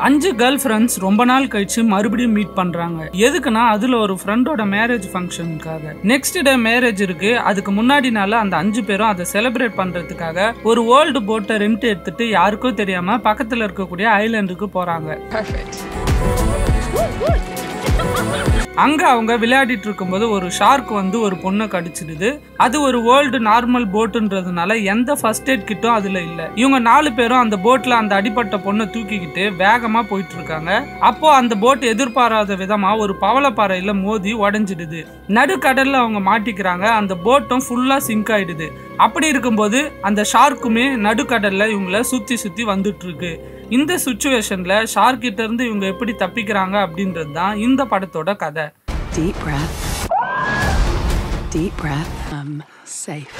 அஞ்சு girl friends ரொம்ப நாள் கழிச்சு மறுபடியும் மீட் பண்றாங்க எதுக்குன்னா அதுல ஒரு ஃப்ரெண்டோட மேரேஜ் ஃபங்க்ஷனுக்காக நெக்ஸ்ட் டே மேரேஜ் இருக்கு அதுக்கு முன்னாடி நாள் அந்த அஞ்சு பேரும் அதை செலிப்ரேட் பண்றதுக்காக ஒரு ஓல்டு போட்டை ரெண்ட் எடுத்துட்டு யாருக்கும் தெரியாம பக்கத்துல இருக்கக்கூடிய ஐலாண்டுக்கு போறாங்க Perfect. அங்க அவங்க விளையாடிட்டு இருக்கும்போது ஒரு ஷார்க் வந்து ஒரு பொண்ணை கடிச்சிடுது அது ஒரு வேர்ல்டு நார்மல் போட்டுன்றதுனால எந்த ஃபர்ஸ்ட் எய்ட் கிட்டும் அதுல இல்ல இவங்க நாலு பேரும் அந்த போட்ல அந்த அடிப்பட்ட பொண்ணை தூக்கிக்கிட்டு வேகமா போயிட்டு இருக்காங்க அப்போ அந்த போட் எதிர்பாராத விதமா ஒரு பவளப்பாறையில மோதி உடைஞ்சிடுது நடுக்கடல்ல அவங்க மாட்டிக்கிறாங்க அந்த போட்டும் ஃபுல்லா சிங்க் ஆயிடுது அப்படி இருக்கும்போது அந்த ஷார்க்குமே நடுக்கடல்ல இவங்கள சுத்தி சுத்தி வந்துட்டு இருக்கு இந்த சுச்சுவேஷன்ல ஷார்க் கிட்ட இருந்து இவங்க எப்படி தப்பிக்கிறாங்க அப்படின்றது தான் இந்த படத்தோட கதை Deep breath. Deep breath. I'm safe.